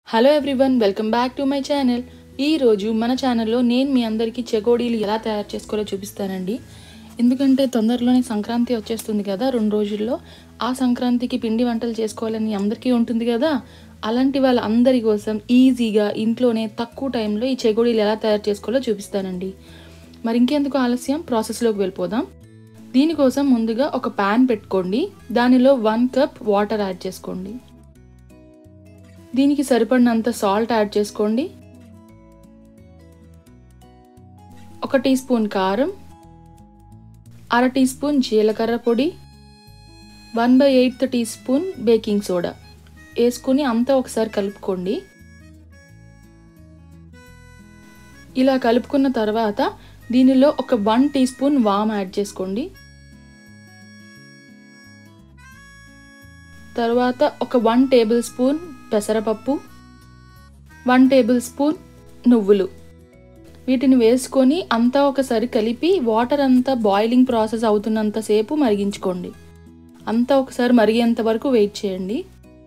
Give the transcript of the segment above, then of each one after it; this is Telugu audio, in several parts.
hello everyone welcome back to my channel ఈ రోజు మన ఛానల్లో నేను మీ అందరికీ చెకోడీలు ఎలా తయారు చేసుకోవాలో చూపిస్తానండి ఎందుకంటే తొందరలోనే సంక్రాంతి వచ్చేస్తుంది కదా రెండు రోజుల్లో ఆ సంక్రాంతికి పిండి వంటలు చేసుకోవాలని అందరికీ ఉంటుంది కదా అలాంటి వాళ్ళందరి కోసం ఈజీగా ఇంట్లోనే తక్కువ టైంలో ఈ చెకోడీలు ఎలా తయారు చేసుకోవాలో చూపిస్తానండి మరి ఇంకెందుకు ఆలస్యం ప్రాసెస్లోకి వెళ్ళిపోదాం దీనికోసం ముందుగా ఒక ప్యాన్ పెట్టుకోండి దానిలో వన్ కప్ వాటర్ యాడ్ చేసుకోండి దీనికి సరిపడినంత సాల్ట్ యాడ్ చేసుకోండి ఒక టీ స్పూన్ కారం అర టీ స్పూన్ జీలకర్ర పొడి one by eighth teaspoon baking soda వేసుకుని అంతా ఒకసారి కలుపుకోండి ఇలా కలుపుకున్న తర్వాత దీనిలో ఒక వన్ టీ స్పూన్ వామ్ యాడ్ చేసుకోండి తర్వాత ఒక వన్ టేబుల్ స్పూన్ పెసరపప్పు వన్ టేబుల్ స్పూన్ నువ్వులు వీటిని వేసుకొని అంతా ఒకసారి కలిపి వాటర్ అంతా బాయిలింగ్ ప్రాసెస్ అవుతున్నంత సేపు మరిగించుకోండి అంతా ఒకసారి మరిగేంత వరకు వెయిట్ చేయండి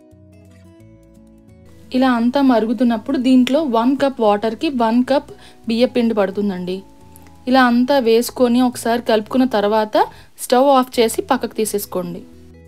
ఇలా అంతా మరుగుతున్నప్పుడు దీంట్లో వన్ కప్ వాటర్కి వన్ కప్ బియ్యపిండి పడుతుందండి ఇలా అంతా వేసుకొని ఒకసారి కలుపుకున్న తర్వాత స్టవ్ ఆఫ్ చేసి పక్కకు తీసేసుకోండి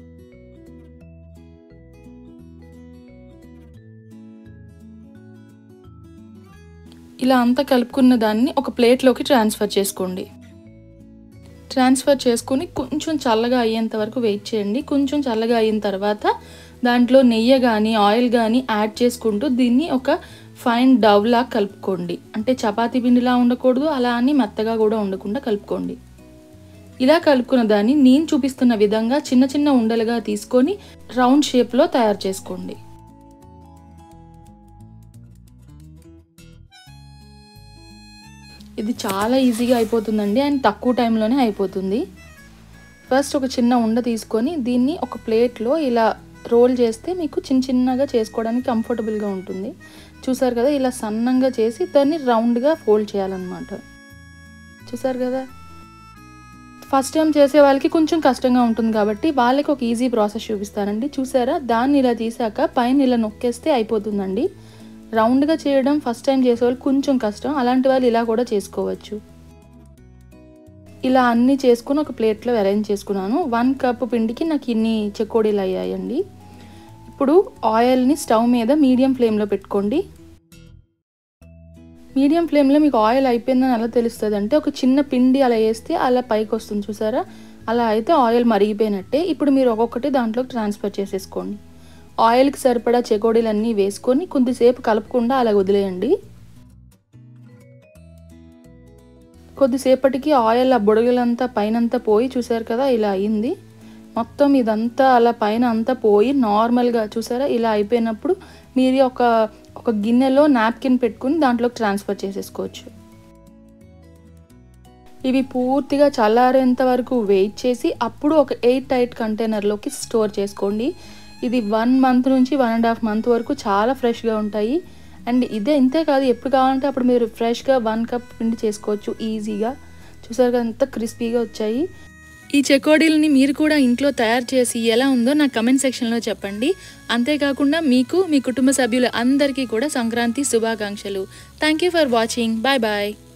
ఇలా అంతా కలుపుకున్న దాన్ని ఒక ప్లేట్లోకి ట్రాన్స్ఫర్ చేసుకోండి ట్రాన్స్ఫర్ చేసుకుని కొంచెం చల్లగా అయ్యేంత వరకు వెయిట్ చేయండి కొంచెం చల్లగా అయిన తర్వాత దాంట్లో నెయ్యి కానీ ఆయిల్ కానీ యాడ్ చేసుకుంటూ దీన్ని ఒక ఫైన్ డవ్లా కలుపుకోండి అంటే చపాతీ పిండిలా ఉండకూడదు అలా అని మెత్తగా కూడా ఉండకుండా కలుపుకోండి ఇలా కలుపుకున్న దాన్ని నేను చూపిస్తున్న విధంగా చిన్న చిన్న ఉండలుగా తీసుకొని రౌండ్ షేప్లో తయారు చేసుకోండి ఇది చాలా ఈజీగా అయిపోతుందండి అండ్ తక్కువ టైంలోనే అయిపోతుంది ఫస్ట్ ఒక చిన్న ఉండ తీసుకొని దీన్ని ఒక ప్లేట్లో ఇలా రోల్ చేస్తే మీకు చిన్న చిన్నగా చేసుకోవడానికి కంఫర్టబుల్గా ఉంటుంది చూసారు కదా ఇలా సన్నంగా చేసి దాన్ని రౌండ్గా ఫోల్డ్ చేయాలన్నమాట చూసారు కదా ఫస్ట్ టైం చేసే వాళ్ళకి కొంచెం కష్టంగా ఉంటుంది కాబట్టి వాళ్ళకి ఒక ఈజీ ప్రాసెస్ చూపిస్తానండి చూసారా దాన్ని ఇలా తీసాక పైన ఇలా నొక్కేస్తే అయిపోతుందండి రౌండ్గా చేయడం ఫస్ట్ టైం చేసేవాళ్ళు కొంచెం కష్టం అలాంటి వాళ్ళు ఇలా కూడా చేసుకోవచ్చు ఇలా అన్నీ చేసుకుని ఒక ప్లేట్లో అరేంజ్ చేసుకున్నాను వన్ కప్ పిండికి నాకు ఇన్ని చెకోడీలు అయ్యాయండి ఇప్పుడు ఆయిల్ని స్టవ్ మీద మీడియం ఫ్లేమ్లో పెట్టుకోండి మీడియం ఫ్లేమ్లో మీకు ఆయిల్ అయిపోయిందని అలా తెలుస్తుంది అంటే ఒక చిన్న పిండి అలా వేస్తే అలా పైకి వస్తుంది చూసారా అలా అయితే ఆయిల్ మరిగిపోయినట్టే ఇప్పుడు మీరు ఒక్కొక్కటి దాంట్లోకి ట్రాన్స్ఫర్ చేసేసుకోండి ఆయిల్కి సరిపడా చెకోడీలన్నీ వేసుకొని కొద్దిసేపు కలపకుండా అలా వదిలేయండి కొద్దిసేపటికి ఆయిల్ ఆ బుడగలంతా పైనంతా పోయి చూసారు కదా ఇలా అయింది మొత్తం ఇదంతా అలా పైన అంతా పోయి నార్మల్గా చూసారా ఇలా అయిపోయినప్పుడు మీరు ఒక ఒక గిన్నెలో నాప్కిన్ పెట్టుకుని దాంట్లోకి ట్రాన్స్ఫర్ చేసేసుకోవచ్చు ఇవి పూర్తిగా చల్లారేంత వరకు వెయిట్ చేసి అప్పుడు ఒక ఎయిట్ టైట్ కంటైనర్లోకి స్టోర్ చేసుకోండి ఇది వన్ మంత్ నుంచి వన్ అండ్ హాఫ్ మంత్ వరకు చాలా ఫ్రెష్గా ఉంటాయి అండ్ ఇదే ఇంతే కాదు ఎప్పుడు కావాలంటే అప్పుడు మీరు ఫ్రెష్గా వన్ కప్ పిండి చేసుకోవచ్చు ఈజీగా చూసారు కదా అంత క్రిస్పీగా వచ్చాయి ఈ చెకోడీలని మీరు కూడా ఇంట్లో తయారు చేసి ఎలా ఉందో నా కమెంట్ సెక్షన్లో చెప్పండి అంతేకాకుండా మీకు మీ కుటుంబ సభ్యులు అందరికీ కూడా సంక్రాంతి శుభాకాంక్షలు thank you for watching bye bye